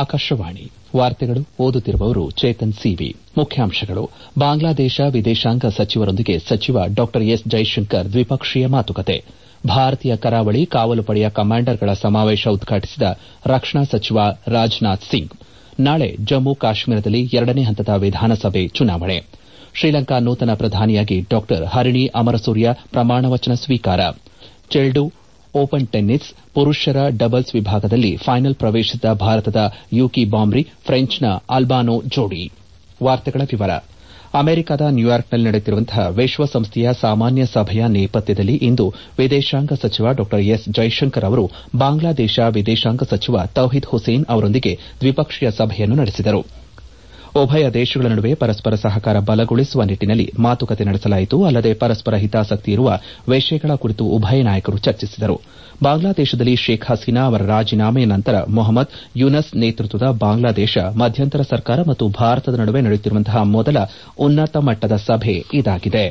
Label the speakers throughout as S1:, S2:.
S1: ಆಕಾಶವಾಣಿ ವಾರ್ತೆಗಳು ಓದುತ್ತಿರುವವರು ಚೇತನ್ ಸಿವಿ ಮುಖ್ಯಾಂಶಗಳು ಬಾಂಗ್ಲಾದೇಶ ವಿದೇಶಾಂಗ ಸಚಿವರೊಂದಿಗೆ ಸಚಿವ ಡಾ ಎಸ್ ಜೈಶಂಕರ್ ದ್ವಿಪಕ್ಷೀಯ ಮಾತುಕತೆ ಭಾರತೀಯ ಕರಾವಳಿ ಕಾವಲು ಪಡೆಯ ಕಮಾಂಡರ್ಗಳ ಸಮಾವೇಶ ಉದ್ಘಾಟಿಸಿದ ರಕ್ಷಣಾ ಸಚಿವ ರಾಜನಾಥ್ ಸಿಂಗ್ ನಾಳೆ ಜಮ್ಮು ಕಾಶ್ಮೀರದಲ್ಲಿ ಎರಡನೇ ಹಂತದ ವಿಧಾನಸಭೆ ಚುನಾವಣೆ ಶ್ರೀಲಂಕಾ ನೂತನ ಪ್ರಧಾನಿಯಾಗಿ ಡಾ ಹರಿಣಿ ಅಮರಸೂರ್ಯ ಪ್ರಮಾಣವಚನ ಸ್ವೀಕಾರ ಚೆಲ್ಡು ಓಪನ್ ಟೆನ್ನಿಸ್ ಪುರುಷರ ಡಬಲ್ಸ್ ವಿಭಾಗದಲ್ಲಿ ಫೈನಲ್ ಪ್ರವೇಶಿಸಿದ ಭಾರತದ ಯೂಕಿ ಬಾಂಬ್ರಿ ಫ್ರೆಂಚ್ನ ಅಲ್ಬಾನೋ ಜೋಡಿ ಅಮೆರಿಕದ ನ್ಯೂಯಾರ್ಕ್ನಲ್ಲಿ ನಡೆಯುತ್ತಿರುವಂತಹ ವಿಶ್ವಸಂಸ್ಥೆಯ ಸಾಮಾನ್ಯ ಸಭೆಯ ನೇಪಥ್ಯದಲ್ಲಿ ಇಂದು ವಿದೇಶಾಂಗ ಸಚಿವ ಡಾ ಎಸ್ ಜೈಶಂಕರ್ ಅವರು ಬಾಂಗ್ಲಾದೇಶ ವಿದೇಶಾಂಗ ಸಚಿವ ತೌಹಿದ್ ಹುಸೇನ್ ಅವರೊಂದಿಗೆ ದ್ವಿಪಕ್ಷೀಯ ಸಭೆಯನ್ನು ನಡೆಸಿದರು ಉಭಯ ದೇಶಗಳ ನಡುವೆ ಪರಸ್ಪರ ಸಹಕಾರ ಬಲಗೊಳಿಸುವ ನಿಟ್ಟನಲ್ಲಿ ಮಾತುಕತೆ ನಡೆಸಲಾಯಿತು ಅಲ್ಲದೆ ಪರಸ್ಪರ ಹಿತಾಸಕ್ತಿ ಇರುವ ವಿಷಯಗಳ ಕುರಿತು ಉಭಯ ನಾಯಕರು ಚರ್ಚಿಸಿದರು ಬಾಂಗ್ಲಾದೇಶದಲ್ಲಿ ಶೇಖ್ ಹಸೀನಾ ಅವರ ರಾಜೀನಾಮೆಯ ನಂತರ ಮೊಹಮ್ಮದ್ ಯೂನಸ್ ನೇತೃತ್ವದ ಬಾಂಗ್ಲಾದೇಶ ಮಧ್ಯಂತರ ಸರ್ಕಾರ ಮತ್ತು ಭಾರತದ ನಡುವೆ ನಡೆಯುತ್ತಿರುವಂತಹ ಮೊದಲ ಉನ್ನತ ಮಟ್ಟದ ಸಭೆ ಇದಾಗಿದೆ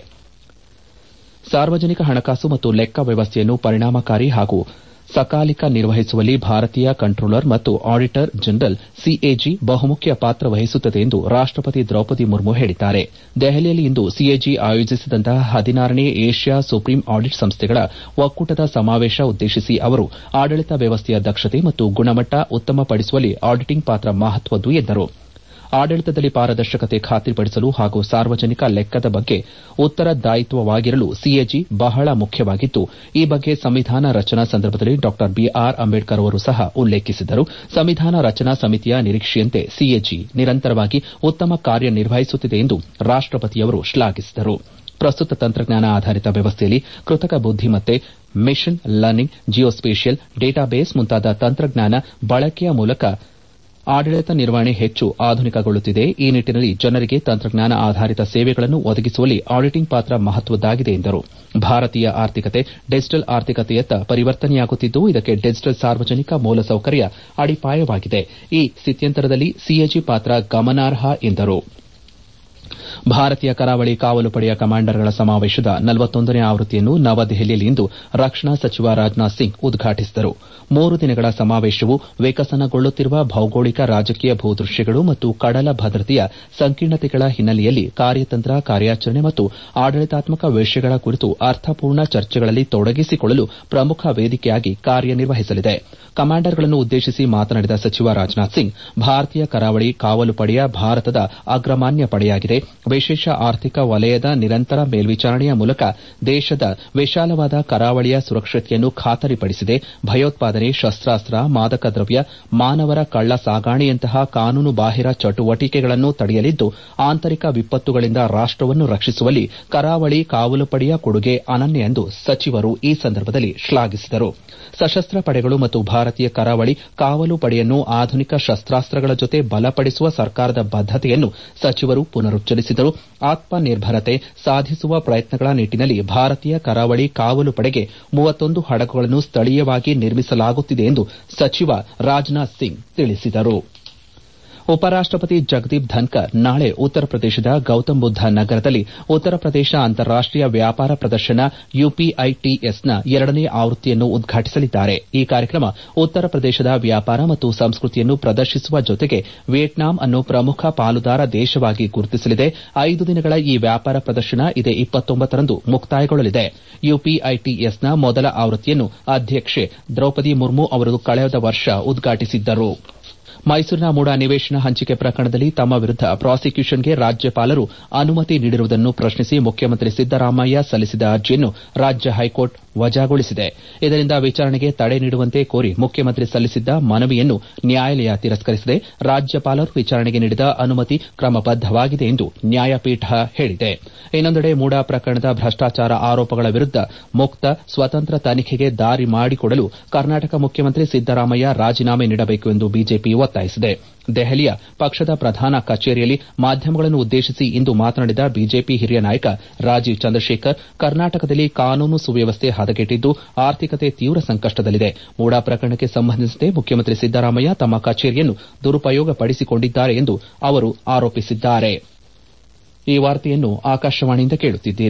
S1: ಸಾರ್ವಜನಿಕ ಹಣಕಾಸು ಮತ್ತು ಲೆಕ್ಕ ವ್ಯವಸ್ಥೆಯನ್ನು ಪರಿಣಾಮಕಾರಿ ಹಾಗೂ ಸಕಾಲಿಕ ನಿರ್ವಹಿಸುವಲ್ಲಿ ಭಾರತೀಯ ಕಂಟ್ರೋಲರ್ ಮತ್ತು ಆಡಿಟರ್ ಜನರಲ್ ಸಿಎಜಿ ಬಹುಮುಖ್ಯ ಪಾತ್ರ ವಹಿಸುತ್ತದೆ ಎಂದು ರಾಷ್ಟಪತಿ ದ್ರೌಪದಿ ಮುರ್ಮು ಹೇಳಿದ್ದಾರೆ ದೆಹಲಿಯಲ್ಲಿ ಇಂದು ಸಿಎಜಿ ಆಯೋಜಿಸಿದಂತಹ ಹದಿನಾರನೇ ಏಷ್ಯಾ ಸುಪ್ರೀಂ ಆಡಿಟ್ ಸಂಸ್ಥೆಗಳ ಒಕ್ಕೂಟದ ಸಮಾವೇಶ ಉದ್ದೇಶಿಸಿ ಅವರು ಆಡಳಿತ ವ್ಯವಸ್ಥೆಯ ದಕ್ಷತೆ ಮತ್ತು ಗುಣಮಟ್ಟ ಉತ್ತಮಪಡಿಸುವಲ್ಲಿ ಆಡಿಟಿಂಗ್ ಪಾತ್ರ ಮಹತ್ವದ್ದು ಎಂದರು ಆಡಳಿತದಲ್ಲಿ ಪಾರದರ್ಶಕತೆ ಖಾತ್ರಿಪಡಿಸಲು ಹಾಗೂ ಸಾರ್ವಜನಿಕ ಲೆಕ್ಕದ ಬಗ್ಗೆ ಉತ್ತರದಾಯಿತ್ವವಾಗಿರಲು ಸಿಎಜಿ ಬಹಳ ಮುಖ್ಯವಾಗಿದ್ದು ಈ ಬಗ್ಗೆ ಸಂವಿಧಾನ ರಚನಾ ಸಂದರ್ಭದಲ್ಲಿ ಡಾ ಬಿಆರ್ ಅಂಬೇಡ್ಕರ್ ಅವರು ಸಹ ಉಲ್ಲೇಖಿಸಿದ್ದರು ಸಂವಿಧಾನ ರಚನಾ ಸಮಿತಿಯ ನಿರೀಕ್ಷೆಯಂತೆ ಸಿಎಜಿ ನಿರಂತರವಾಗಿ ಉತ್ತಮ ಕಾರ್ಯನಿರ್ವಹಿಸುತ್ತಿದೆ ಎಂದು ರಾಷ್ಟಪತಿಯವರು ಶ್ಲಾಘಿಸಿದರು ಪ್ರಸ್ತುತ ತಂತ್ರಜ್ಞಾನ ಆಧಾರಿತ ವ್ಯವಸ್ಥೆಯಲ್ಲಿ ಕೃತಕ ಬುದ್ದಿಮತ್ತೆ ಮೆಷಿನ್ ಲರ್ನಿಂಗ್ ಜಿಯೋಸ್ಪೇಷಿಯಲ್ ಡೇಟಾಬೇಸ್ ಮುಂತಾದ ತಂತ್ರಜ್ಞಾನ ಬಳಕೆಯ ಮೂಲಕ ಆಡಳಿತ ನಿರ್ವಹಣೆ ಹೆಚ್ಚು ಆಧುನಿಕಗೊಳ್ಳುತ್ತಿದೆ ಈ ನಿಟ್ಟನಲ್ಲಿ ಜನರಿಗೆ ತಂತ್ರಜ್ಞಾನ ಆಧಾರಿತ ಸೇವೆಗಳನ್ನು ಒದಗಿಸುವಲ್ಲಿ ಆಡಿಟಿಂಗ್ ಪಾತ್ರ ಮಹತ್ವದ್ದಾಗಿದೆ ಎಂದರು ಭಾರತೀಯ ಆರ್ಥಿಕತೆ ಡಿಜಿಟಲ್ ಆರ್ಥಿಕತೆಯತ್ತ ಪರಿವರ್ತನೆಯಾಗುತ್ತಿದ್ದು ಇದಕ್ಕೆ ಡಿಜಿಟಲ್ ಸಾರ್ವಜನಿಕ ಮೂಲಸೌಕರ್ಯ ಅಡಿಪಾಯವಾಗಿದೆ ಈ ಸ್ಥಿತ್ಯಂತರದಲ್ಲಿ ಸಿಎಜಿ ಪಾತ್ರ ಗಮನಾರ್ಹ ಎಂದರು ಭಾರತೀಯ ಕರಾವಳಿ ಕಾವಲು ಪಡೆಯ ಕಮಾಂಡರ್ಗಳ ಸಮಾವೇಶದ ನಲವತ್ತೊಂದನೇ ಆವೃತ್ತಿಯನ್ನು ನವದೆಹಲಿಯಲ್ಲಿಂದು ರಕ್ಷಣಾ ಸಚಿವ ರಾಜನಾಥ್ ಸಿಂಗ್ ಉದ್ಘಾಟಿಸಿದರು ಮೂರು ದಿನಗಳ ಸಮಾವೇಶವು ವಿಕಸನಗೊಳ್ಳುತ್ತಿರುವ ಭೌಗೋಳಿಕ ರಾಜಕೀಯ ಭೂದೃಶ್ಯಗಳು ಮತ್ತು ಕಡಲ ಭದ್ರತೆಯ ಸಂಕೀರ್ಣತೆಗಳ ಹಿನ್ನೆಲೆಯಲ್ಲಿ ಕಾರ್ಯತಂತ್ರ ಕಾರ್ಯಾಚರಣೆ ಮತ್ತು ಆಡಳಿತಾತ್ಮಕ ವಿಷಯಗಳ ಕುರಿತು ಅರ್ಥಪೂರ್ಣ ಚರ್ಚೆಗಳಲ್ಲಿ ತೊಡಗಿಸಿಕೊಳ್ಳಲು ಪ್ರಮುಖ ವೇದಿಕೆಯಾಗಿ ಕಾರ್ಯನಿರ್ವಹಿಸಲಿದೆ ಕಮಾಂಡರ್ಗಳನ್ನು ಉದ್ದೇಶಿಸಿ ಮಾತನಾಡಿದ ಸಚಿವ ರಾಜನಾಥ್ ಸಿಂಗ್ ಭಾರತೀಯ ಕರಾವಳಿ ಕಾವಲು ಪಡೆಯ ಭಾರತದ ಅಗ್ರಮಾನ್ಯ ಪಡೆಯಾಗಿದೆ ವಿಶೇಷ ಆರ್ಥಿಕ ವಲಯದ ನಿರಂತರ ಮೇಲ್ವಿಚಾರಣೆಯ ಮೂಲಕ ದೇಶದ ವಿಶಾಲವಾದ ಕರಾವಳಿಯ ಸುರಕ್ಷತೆಯನ್ನು ಖಾತರಿಪಡಿಸಿದೆ ಭಯೋತ್ಪಾದನೆ ಶಸ್ತಾಸ್ತ್ರ ಮಾದಕ ದ್ರವ್ಯ ಮಾನವರ ಕಳ್ಳ ಸಾಗಾಣೆಯಂತಹ ಕಾನೂನು ಬಾಹಿರ ಚಟುವಟಿಕೆಗಳನ್ನು ತಡೆಯಲಿದ್ದು ಆಂತರಿಕ ವಿಪತ್ತುಗಳಿಂದ ರಾಷ್ಟವನ್ನು ರಕ್ಷಿಸುವಲ್ಲಿ ಕರಾವಳಿ ಕಾವಲು ಪಡೆಯ ಕೊಡುಗೆ ಅನನ್ಯ ಎಂದು ಸಚಿವರು ಈ ಸಂದರ್ಭದಲ್ಲಿ ಶ್ಲಾಘಿಸಿದರು ಸಶಸ್ತ್ರ ಪಡೆಗಳು ಮತ್ತು ಭಾರತೀಯ ಕರಾವಳಿ ಕಾವಲು ಪಡೆಯನ್ನು ಆಧುನಿಕ ಶಸ್ತಾಸ್ತ್ರಗಳ ಜೊತೆ ಬಲಪಡಿಸುವ ಸರ್ಕಾರದ ಬದ್ದತೆಯನ್ನು ಸಚಿವರು ಪುನರುಚ್ಚರಿಸಿದರು ಆತ್ಮನಿರ್ಭರತೆ ಸಾಧಿಸುವ ಪ್ರಯತ್ನಗಳ ನಿಟ್ಟನಲ್ಲಿ ಭಾರತೀಯ ಕರಾವಳಿ ಕಾವಲು ಪಡೆಗೆ ಮೂವತ್ತೊಂದು ಹಡಗುಗಳನ್ನು ಸ್ಥಳೀಯವಾಗಿ ನಿರ್ಮಿಸಲಾಗುತ್ತಿದೆ ಎಂದು ಸಚಿವ ರಾಜನಾಥ್ ಸಿಂಗ್ ತಿಳಿಸಿದರು ಉಪರಾಷ್ಟಪತಿ ಜಗದೀಪ್ ಧನ್ಕರ್ ನಾಳೆ ಉತ್ತರ ಪ್ರದೇಶದ ಗೌತಮ್ ಬುದ್ದ ನಗರದಲ್ಲಿ ಉತ್ತರ ಪ್ರದೇಶ ಅಂತಾರಾಷ್ಟೀಯ ವ್ಯಾಪಾರ ಪ್ರದರ್ಶನ ಯುಪಿಐಟಿಎಸ್ನ ಎರಡನೇ ಆವೃತ್ತಿಯನ್ನು ಉದ್ಘಾಟಿಸಲಿದ್ದಾರೆ ಈ ಕಾರ್ಯಕ್ರಮ ಉತ್ತರ ಪ್ರದೇಶದ ವ್ಯಾಪಾರ ಮತ್ತು ಸಂಸ್ಕೃತಿಯನ್ನು ಪ್ರದರ್ಶಿಸುವ ಜೊತೆಗೆ ವಿಯೆಟ್ನಾಂ ಅನ್ನು ಪ್ರಮುಖ ಪಾಲುದಾರ ದೇಶವಾಗಿ ಗುರುತಿಸಲಿದೆ ಐದು ದಿನಗಳ ಈ ವ್ಯಾಪಾರ ಪ್ರದರ್ಶನ ಇದೇ ರಂದು ಮುಕ್ತಾಯಗೊಳ್ಳಲಿದೆ ಯುಪಿಐಟಿಎಸ್ನ ಮೊದಲ ಆವೃತ್ತಿಯನ್ನು ಅಧ್ಯಕ್ಷೆ ದ್ರೌಪದಿ ಮುರ್ಮು ಅವರು ಕಳೆದ ವರ್ಷ ಉದ್ಘಾಟಿಸಿದ್ದರು ಮೈಸೂರಿನ ಮೂಡ ನಿವೇಶನ ಹಂಚಿಕೆ ಪ್ರಕರಣದಲ್ಲಿ ತಮ್ಮ ವಿರುದ್ದ ಪ್ರಾಸಿಕ್ಯೂಷನ್ಗೆ ರಾಜ್ಯಪಾಲರು ಅನುಮತಿ ನೀಡಿರುವುದನ್ನು ಪ್ರಶ್ನಿಸಿ ಮುಖ್ಯಮಂತ್ರಿ ಸಿದ್ದರಾಮಯ್ಯ ಸಲ್ಲಿಸಿದ ಅರ್ಜಿಯನ್ನು ರಾಜ್ಯ ಹೈಕೋರ್ಟ್ ವಜಾಗೊಳಿಸಿದೆ ಇದರಿಂದ ವಿಚಾರಣೆಗೆ ತಡೆ ನೀಡುವಂತೆ ಕೋರಿ ಮುಖ್ಯಮಂತ್ರಿ ಸಲ್ಲಿಸಿದ್ದ ಮನವಿಯನ್ನು ನ್ಯಾಯಾಲಯ ತಿರಸ್ಕರಿಸಿದೆ ರಾಜ್ಯಪಾಲರು ವಿಚಾರಣೆಗೆ ನೀಡಿದ ಅನುಮತಿ ಕ್ರಮಬದ್ದವಾಗಿದೆ ಎಂದು ನ್ಯಾಯಪೀಠ ಹೇಳಿದೆ ಇನ್ನೊಂದೆಡೆ ಮೂಡ ಪ್ರಕರಣದ ಭ್ರಷ್ಟಾಚಾರ ಆರೋಪಗಳ ವಿರುದ್ದ ಮುಕ್ತ ಸ್ವತಂತ್ರ ತನಿಖೆಗೆ ದಾರಿ ಮಾಡಿಕೊಡಲು ಕರ್ನಾಟಕ ಮುಖ್ಯಮಂತ್ರಿ ಸಿದ್ದರಾಮಯ್ಯ ರಾಜೀನಾಮೆ ನೀಡಬೇಕು ಎಂದು ಬಿಜೆಪಿ ಒತ್ತಾಯಿಸಿದೆ ದೆಹಲಿಯ ಪಕ್ಷದ ಪ್ರಧಾನ ಕಚೇರಿಯಲ್ಲಿ ಮಾಧ್ಯಮಗಳನ್ನು ಉದ್ದೇಶಿಸಿ ಇಂದು ಮಾತನಾಡಿದ ಬಿಜೆಪಿ ಹಿರಿಯ ನಾಯಕ ರಾಜೀವ್ ಚಂದ್ರಶೇಖರ್ ಕರ್ನಾಟಕದಲ್ಲಿ ಕಾನೂನು ಸುವ್ಯವಸ್ಥೆ ಹದಗೆಟ್ಟಿದ್ದು ಆರ್ಥಿಕತೆ ತೀವ್ರ ಸಂಕಷ್ಟದಲ್ಲಿದೆ ಮೂಡಾ ಪ್ರಕರಣಕ್ಕೆ ಸಂಬಂಧಿಸಿದಂತೆ ಮುಖ್ಯಮಂತ್ರಿ ಸಿದ್ದರಾಮಯ್ಯ ತಮ್ಮ ಕಚೇರಿಯನ್ನು ದುರುಪಯೋಗಪಡಿಸಿಕೊಂಡಿದ್ದಾರೆ ಎಂದು ಅವರು ಆರೋಪಿಸಿದ್ದಾರೆ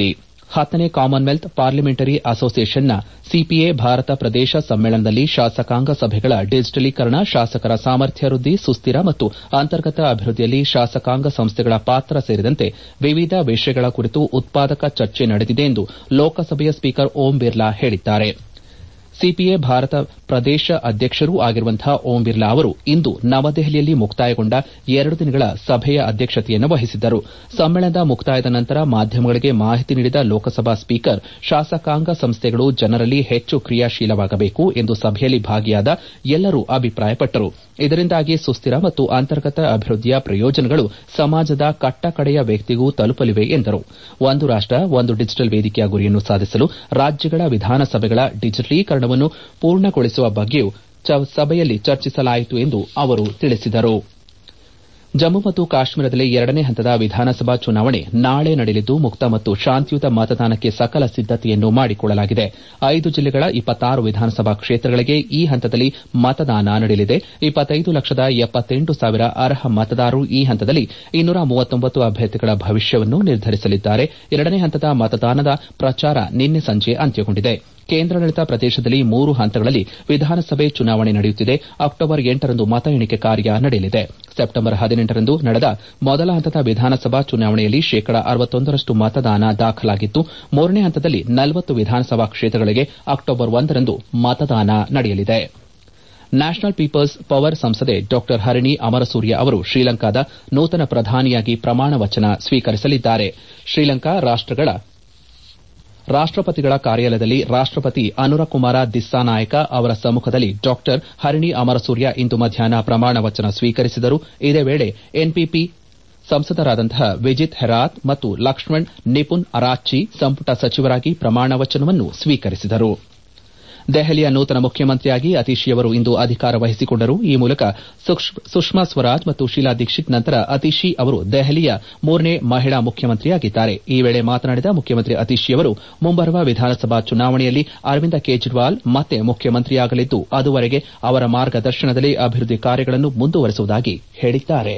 S1: ಹತ್ತನೇ ಕಾಮನ್ವೆಲ್ತ್ ಪಾರ್ಲಿಮೆಂಟರಿ ಅಸೋಸಿಯೇಷನ್ನ ಸಿಪಿಎ ಭಾರತ ಪ್ರದೇಶ ಸಮ್ಮೇಳನದಲ್ಲಿ ಶಾಸಕಾಂಗ ಸಭೆಗಳ ಡಿಜಿಟಲೀಕರಣ ಶಾಸಕರ ಸಾಮರ್ಥ್ಯ ವೃದ್ಧಿ ಸುಸ್ತಿರ ಮತ್ತು ಅಂತರ್ಗತ ಅಭಿವೃದ್ಧಿಯಲ್ಲಿ ಶಾಸಕಾಂಗ ಸಂಸ್ಥೆಗಳ ಪಾತ್ರ ಸೇರಿದಂತೆ ವಿವಿಧ ವಿಷಯಗಳ ಕುರಿತು ಉತ್ಪಾದಕ ಚರ್ಚೆ ನಡೆದಿದೆ ಎಂದು ಲೋಕಸಭೆಯ ಸ್ಪೀಕರ್ ಓಂ ಬಿರ್ಲಾ ಹೇಳಿದ್ದಾರೆ ಸಿಪಿಎ ಭಾರತ ಪ್ರದೇಶ ಅಧ್ಯಕ್ಷರೂ ಆಗಿರುವಂತಹ ಓಂ ಬಿರ್ಲಾ ಅವರು ಇಂದು ನವದೆಹಲಿಯಲ್ಲಿ ಮುಕ್ತಾಯಗೊಂಡ ಎರಡು ದಿನಗಳ ಸಭೆಯ ಅಧ್ಯಕ್ಷತೆಯನ್ನು ವಹಿಸಿದ್ದರು ಸಮ್ಮೇಳನದ ಮುಕ್ತಾಯದ ನಂತರ ಮಾಧ್ಯಮಗಳಿಗೆ ಮಾಹಿತಿ ನೀಡಿದ ಲೋಕಸಭಾ ಸ್ಪೀಕರ್ ಶಾಸಕಾಂಗ ಸಂಸ್ಥೆಗಳು ಜನರಲ್ಲಿ ಹೆಚ್ಚು ಕ್ರಿಯಾಶೀಲವಾಗಬೇಕು ಎಂದು ಸಭೆಯಲ್ಲಿ ಭಾಗಿಯಾದ ಎಲ್ಲರೂ ಅಭಿಪ್ರಾಯಪಟ್ಟರು ಇದರಿಂದಾಗಿ ಸುಸ್ತಿರ ಮತ್ತು ಅಂತರ್ಗತ ಅಭಿವೃದ್ಧಿಯ ಪ್ರಯೋಜನಗಳು ಸಮಾಜದ ಕಟ್ಟಕಡೆಯ ವ್ಯಕ್ತಿಗೂ ತಲುಪಲಿವೆ ಎಂದರು ಒಂದು ರಾಷ್ಟ ಒಂದು ಡಿಜಿಟಲ್ ವೇದಿಕೆಯ ಗುರಿಯನ್ನು ಸಾಧಿಸಲು ರಾಜ್ಯಗಳ ವಿಧಾನಸಭೆಗಳ ಡಿಜಿಟಲೀಕರಣವನ್ನು ಪೂರ್ಣಗೊಳಿಸುವ ಬಗ್ಗೆಯೂ ಸಭೆಯಲ್ಲಿ ಚರ್ಚಿಸಲಾಯಿತು ಎಂದು ಅವರು ತಿಳಿಸಿದರು ಜಮ್ಮು ಮತ್ತು ಕಾಶ್ಮೀರದಲ್ಲಿ ಎರಡನೇ ಹಂತದ ವಿಧಾನಸಭಾ ಚುನಾವಣೆ ನಾಳೆ ನಡೆಯಲಿದ್ದು ಮುಕ್ತ ಮತ್ತು ಶಾಂತಿಯುತ ಮತದಾನಕ್ಕೆ ಸಕಲ ಸಿದ್ದತೆಯನ್ನು ಮಾಡಿಕೊಳ್ಳಲಾಗಿದೆ ಐದು ಜಿಲ್ಲೆಗಳ ಇಪ್ಪತ್ತಾರು ವಿಧಾನಸಭಾ ಕ್ಷೇತ್ರಗಳಿಗೆ ಈ ಹಂತದಲ್ಲಿ ಮತದಾನ ನಡೆಯಲಿದೆ ಇಪ್ಪತ್ತೈದು ಲಕ್ಷದ ಎಪ್ಪತ್ತೆಂಟು ಸಾವಿರ ಅರ್ಹ ಮತದಾರರು ಈ ಹಂತದಲ್ಲಿ ಇನ್ನೂರ ಮೂವತ್ತೊಂಬತ್ತು ಅಭ್ಯರ್ಥಿಗಳ ಭವಿಷ್ಯವನ್ನು ನಿರ್ಧರಿಸಲಿದ್ದಾರೆ ಎರಡನೇ ಹಂತದ ಮತದಾನದ ಪ್ರಚಾರ ನಿನ್ನೆ ಸಂಜೆ ಅಂತ್ಯಗೊಂಡಿದೆ ಕೇಂದ್ರಾಡಳಿತ ಪ್ರದೇಶದಲ್ಲಿ ಮೂರು ಹಂತಗಳಲ್ಲಿ ವಿಧಾನಸಭೆ ಚುನಾವಣೆ ನಡೆಯುತ್ತಿದೆ ಅಕ್ಟೋಬರ್ ಎಂಟರಂದು ಮತ ಎಣಿಕೆ ಕಾರ್ಯ ನಡೆಯಲಿದೆ ಸೆಪ್ಟೆಂಬರ್ ಹದಿನೆಂಟರಂದು ನಡೆದ ಮೊದಲ ಹಂತದ ವಿಧಾನಸಭಾ ಚುನಾವಣೆಯಲ್ಲಿ ಶೇಕಡ ಅರವತ್ತೊಂದರಷ್ಟು ಮತದಾನ ದಾಖಲಾಗಿತ್ತು ಮೂರನೇ ಹಂತದಲ್ಲಿ ನಲವತ್ತು ವಿಧಾನಸಭಾ ಕ್ಷೇತ್ರಗಳಿಗೆ ಅಕ್ಟೋಬರ್ ಒಂದರಂದು ಮತದಾನ ನಡೆಯಲಿದೆ ನ್ಯಾಷನಲ್ ಪೀಪಲ್ಸ್ ಪವರ್ ಸಂಸದೆ ಡಾ ಹರಿಣಿ ಅಮರಸೂರ್ಯ ಅವರು ಶ್ರೀಲಂಕಾದ ನೂತನ ಪ್ರಧಾನಿಯಾಗಿ ಪ್ರಮಾಣ ವಚನ ಸ್ವೀಕರಿಸಲಿದ್ದಾರೆ ಶ್ರೀಲಂಕಾ ರಾಷ್ಟಗಳ ರಾಷ್ಟಪತಿಗಳ ಕಾರ್ಯಾಲಯದಲ್ಲಿ ರಾಷ್ಟಪತಿ ಅನುರಕುಮಾರ ದಿಸ್ಸಾನಾಯಕ ಅವರ ಸಮ್ಮಖದಲ್ಲಿ ಡಾ ಹರಿಣಿ ಅಮರಸೂರ್ಯ ಇಂದು ಮಧ್ಯಾಹ್ನ ಪ್ರಮಾಣ ವಚನ ಸ್ವೀಕರಿಸಿದರು ಇದೇ ವೇಳೆ ಎನ್ಪಿಪಿ ಸಂಸದರಾದಂತಹ ವಿಜಿತ್ ಹೆರಾತ್ ಮತ್ತು ಲಕ್ಷ್ಮಣ್ ನಿಪುನ್ ಅರಾಚ್ಚಿ ಸಂಪುಟ ಸಚಿವರಾಗಿ ಪ್ರಮಾಣ ವಚನವನ್ನು ಸ್ವೀಕರಿಸಿದರು ದೆಹಲಿಯ ನೂತನ ಮುಖ್ಯಮಂತ್ರಿಯಾಗಿ ಅತೀಶಿ ಅವರು ಇಂದು ಅಧಿಕಾರ ವಹಿಸಿಕೊಂಡರು ಈ ಮೂಲಕ ಸುಷ್ಮಾ ಸ್ವರಾಜ್ ಮತ್ತು ಶೀಲಾ ದೀಕ್ಷಿತ್ ನಂತರ ಅತೀಶಿ ಅವರು ದೆಹಲಿಯ ಮೂರನೇ ಮಹಿಳಾ ಮುಖ್ಯಮಂತ್ರಿಯಾಗಿದ್ದಾರೆ ಈ ವೇಳೆ ಮಾತನಾಡಿದ ಮುಖ್ಯಮಂತ್ರಿ ಅತೀಶಿ ಅವರು ಮುಂಬರುವ ವಿಧಾನಸಭಾ ಚುನಾವಣೆಯಲ್ಲಿ ಅರವಿಂದ ಕೇಜ್ರಿವಾಲ್ ಮತ್ತೆ ಮುಖ್ಯಮಂತ್ರಿಯಾಗಲಿದ್ದು ಅದುವರೆಗೆ ಅವರ ಮಾರ್ಗದರ್ಶನದಲ್ಲಿ ಅಭಿವೃದ್ಧಿ ಕಾರ್ಯಗಳನ್ನು ಮುಂದುವರೆಸುವುದಾಗಿ ಹೇಳಿದ್ದಾರೆ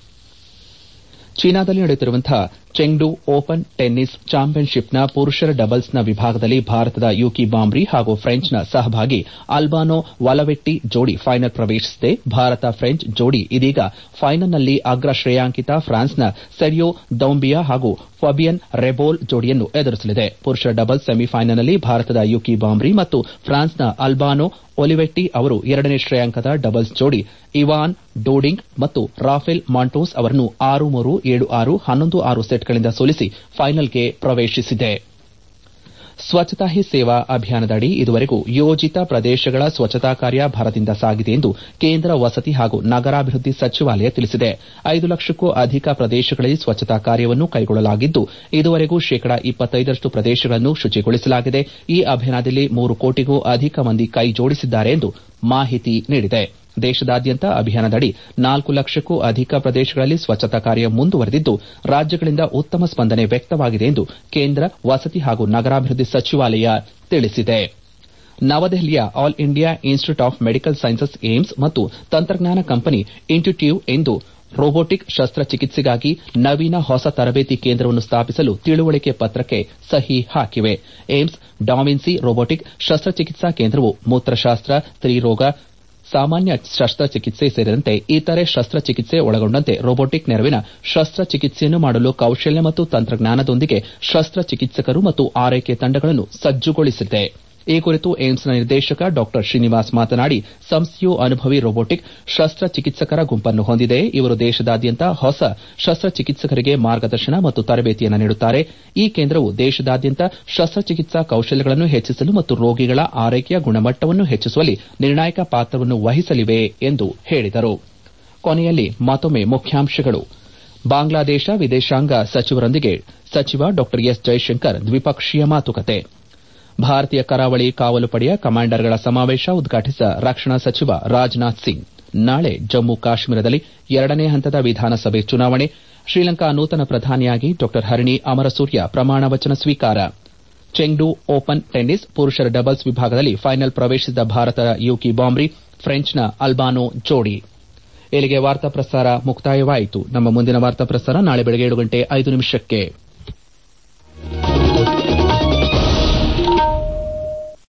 S1: ಚೀನಾದಲ್ಲಿ ನಡೆಯುತ್ತಿರುವಂತಹ ಚೆಂಗ್ಡು ಓಪನ್ ಟೆನ್ನಿಸ್ ಚಾಂಪಿಯನ್ಶಿಪ್ನ ಪುರುಷರ ಡಬಲ್ಸ್ನ ವಿಭಾಗದಲ್ಲಿ ಭಾರತದ ಯೂಕಿ ಬಾಂಬ್ರಿ ಹಾಗೂ ಫ್ರೆಂಚ್ನ ಸಹಭಾಗಿ ಅಲ್ಬಾನೋ ವಲವೆಟ್ಟಿ ಜೋಡಿ ಫೈನಲ್ ಪ್ರವೇಶಿಸಿದೆ ಭಾರತ ಫ್ರೆಂಚ್ ಜೋಡಿ ಇದೀಗ ಫೈನಲ್ನಲ್ಲಿ ಅಗ್ರ ಶ್ರೇಯಾಂಕಿತ ಫ್ರಾನ್ಸ್ನ ಸೆರಿಯೋ ದೌಂಬಿಯಾ ಹಾಗೂ ಫಬಿಯನ್ ರೆಬೋಲ್ ಜೋಡಿಯನ್ನು ಎದುರಿಸಲಿದೆ ಪುರುಷರ ಡಬಲ್ಸ್ ಸೆಮಿಫೈನಲ್ನಲ್ಲಿ ಭಾರತದ ಯೂಕಿ ಬಾಂಬ್ರಿ ಮತ್ತು ಫ್ರಾನ್ಸ್ನ ಅಲ್ಬಾನೋ ಒಲಿವೆಟ್ಟಿ ಅವರು ಎರಡನೇ ಶ್ರೇಯಾಂಕದ ಡಬಲ್ಸ್ ಜೋಡಿ ಇವಾನ್ ಡೋಡಿಂಗ್ ಮತ್ತು ರಾಫೆಲ್ ಮಾಂಟೋಸ್ ಅವರನ್ನು ಆರು ಮೂರು ಏಳು ಆರು ಹನ್ನೊಂದು ಆರು ಸೆಟ್ಗಳಿಂದ ಸೋಲಿಸಿ ಫೈನಲ್ಗೆ ಪ್ರವೇಶಿಸಿದೆ ಸ್ವಚ್ಛತಾ ಹಿ ಸೇವಾ ಅಭಿಯಾನದಡಿ ಇದುವರೆಗೂ ಯೋಜಿತ ಪ್ರದೇಶಗಳ ಸ್ವಚ್ಛತಾ ಕಾರ್ಯ ಭರದಿಂದ ಸಾಗಿದೆ ಎಂದು ಕೇಂದ್ರ ವಸತಿ ಹಾಗೂ ನಗರಾಭಿವೃದ್ಧಿ ಸಚಿವಾಲಯ ತಿಳಿಸಿದೆ ಐದು ಲಕ್ಷಕ್ಕೂ ಅಧಿಕ ಪ್ರದೇಶಗಳಲ್ಲಿ ಸ್ವಚ್ಛತಾ ಕಾರ್ಯವನ್ನು ಕೈಗೊಳ್ಳಲಾಗಿದ್ದು ಇದುವರೆಗೂ ಶೇಕಡ ಇಪ್ಪತ್ತೈದರಷ್ಟು ಪ್ರದೇಶಗಳನ್ನು ಶುಚಿಗೊಳಿಸಲಾಗಿದೆ ಈ ಅಭಿಯಾನದಲ್ಲಿ ಮೂರು ಕೋಟಿಗೂ ಅಧಿಕ ಮಂದಿ ಕೈ ಜೋಡಿಸಿದ್ದಾರೆ ಎಂದು ಮಾಹಿತಿ ನೀಡಿದೆ ದೇಶದಾದ್ಯಂತ ಅಭಿಯಾನದಡಿ ನಾಲ್ಕು ಲಕ್ಷಕ್ಕೂ ಅಧಿಕ ಪ್ರದೇಶಗಳಲ್ಲಿ ಸ್ವಚ್ಛತಾ ಕಾರ್ಯ ಮುಂದುವರೆದಿದ್ದು ರಾಜ್ಯಗಳಿಂದ ಉತ್ತಮ ಸ್ಪಂದನೆ ವ್ಯಕ್ತವಾಗಿದೆ ಎಂದು ಕೇಂದ್ರ ವಸತಿ ಹಾಗೂ ನಗರಾಭಿವೃದ್ಧಿ ಸಚಿವಾಲಯ ತಿಳಿಸಿದೆ ನವದೆಹಲಿಯ All India Institute of Medical Sciences AIIMS ಮತ್ತು ತಂತ್ರಜ್ಞಾನ ಕಂಪನಿ ಇನ್ಟಿಟ್ಯೂವ್ ಇಂದು ರೋಬೋಟಿಕ್ ಶಸ್ತ್ರಚಿಕಿತ್ಸೆಗಾಗಿ ನವೀನ ಹೊಸ ತರಬೇತಿ ಕೇಂದ್ರವನ್ನು ಸ್ಥಾಪಿಸಲು ತಿಳುವಳಿಕೆ ಪತ್ರಕ್ಕೆ ಸಹಿ ಹಾಕಿವೆ ಏಮ್ಸ್ ಡಾವಿನ್ಸಿ ರೋಬೋಟಿಕ್ ಶಸ್ತ್ರಚಿಕಿತ್ಸಾ ಕೇಂದ್ರವು ಮೂತ್ರಶಾಸ್ತ್ರ ಸ್ತ್ರೀರೋಗ ಸಾಮಾನ್ಯ ಶಸ್ತ್ರಚಿಕಿತ್ಸೆ ಸೇರಿದಂತೆ ಇತರೆ ಶಸ್ತ್ರಚಿಕಿತ್ಸೆ ಒಳಗೊಂಡಂತೆ ರೋಬೋಟಿಕ್ ನೆರವಿನ ಶಸ್ತ್ರಚಿಕಿತ್ಸೆಯನ್ನು ಮಾಡಲು ಕೌಶಲ್ಯ ಮತ್ತು ತಂತ್ರಜ್ಞಾನದೊಂದಿಗೆ ಶಸ್ತ್ರಚಿಕಿತ್ಸಕರು ಮತ್ತು ಆರೈಕೆ ತಂಡಗಳನ್ನು ಸಜ್ಜುಗೊಳಿಸಿದೆ ಈ ಕುರಿತು ಏಮ್ಸ್ನ ನಿರ್ದೇಶಕ ಡಾ ಶ್ರೀನಿವಾಸ್ ಮಾತನಾಡಿ ಸಂಸ್ಥೆಯು ಅನುಭವಿ ರೋಬೋಟಿಕ್ ಶಸ್ತ್ರಚಿಕಿತ್ಸಕರ ಗುಂಪನ್ನು ಹೊಂದಿದೆ ಇವರು ದೇಶದಾದ್ಯಂತ ಹೊಸ ಶಸ್ತ್ರಚಿಕಿತ್ಸಕರಿಗೆ ಮಾರ್ಗದರ್ಶನ ಮತ್ತು ತರಬೇತಿಯನ್ನು ನೀಡುತ್ತಾರೆ ಈ ಕೇಂದ್ರವು ದೇಶದಾದ್ಯಂತ ಶಸ್ತ್ರಚಿಕಿತ್ಸಾ ಕೌಶಲ್ಯಗಳನ್ನು ಹೆಚ್ಚಿಸಲು ಮತ್ತು ರೋಗಿಗಳ ಆರೈಕೆಯ ಗುಣಮಟ್ಟವನ್ನು ಹೆಚ್ಚಿಸುವಲ್ಲಿ ನಿರ್ಣಾಯಕ ಪಾತ್ರವನ್ನು ವಹಿಸಲಿವೆ ಎಂದು ಹೇಳಿದರು ಕೊನೆಯಲ್ಲಿ ಮತ್ತೊಮ್ಮೆ ಮುಖ್ಯಾಂಶಗಳು ಬಾಂಗ್ಲಾದೇಶ ವಿದೇಶಾಂಗ ಸಚಿವರೊಂದಿಗೆ ಸಚಿವ ಡಾ ಎಸ್ ಜೈಶಂಕರ್ ದ್ವಿಪಕ್ಷೀಯ ಮಾತುಕತೆ ಭಾರತೀಯ ಕರಾವಳಿ ಕಾವಲು ಪಡೆಯ ಕಮಾಂಡರ್ಗಳ ಸಮಾವೇಶ ಉದ್ಘಾಟಿಸಿದ ರಕ್ಷಣಾ ಸಚಿವ ರಾಜನಾಥ್ ಸಿಂಗ್ ನಾಳೆ ಜಮ್ಮು ಕಾಶ್ಮೀರದಲ್ಲಿ ಎರಡನೇ ಹಂತದ ವಿಧಾನಸಭೆ ಚುನಾವಣೆ ಶ್ರೀಲಂಕಾ ನೂತನ ಪ್ರಧಾನಿಯಾಗಿ ಡಾ ಹರಿಣಿ ಅಮರಸೂರ್ಯ ಪ್ರಮಾಣ ವಚನ ಸ್ವೀಕಾರ ಚೆಂಗ್ಡು ಓಪನ್ ಟೆನ್ನಿಸ್ ಪುರುಷರ ಡಬಲ್ಸ್ ವಿಭಾಗದಲ್ಲಿ ಫೈನಲ್ ಪ್ರವೇಶಿಸಿದ ಭಾರತದ ಯೂಕಿ ಬಾಂಬ್ರಿ ಫ್ರೆಂಚ್ನ ಅಲ್ಬಾನೋ ಜೋಡಿ ಇಲ್ಲಿಗೆ ವಾರ್ತಾ ಪ್ರಸಾರ ಮುಕ್ತಾಯವಾಯಿತು ನಮ್ಮ ಮುಂದಿನ ವಾರ್ತಾ ಪ್ರಸಾರ ನಾಳೆ ಬೆಳಗ್ಗೆ ಏಳು ಗಂಟೆ ಐದು ನಿಮಿಷಕ್ಕೆ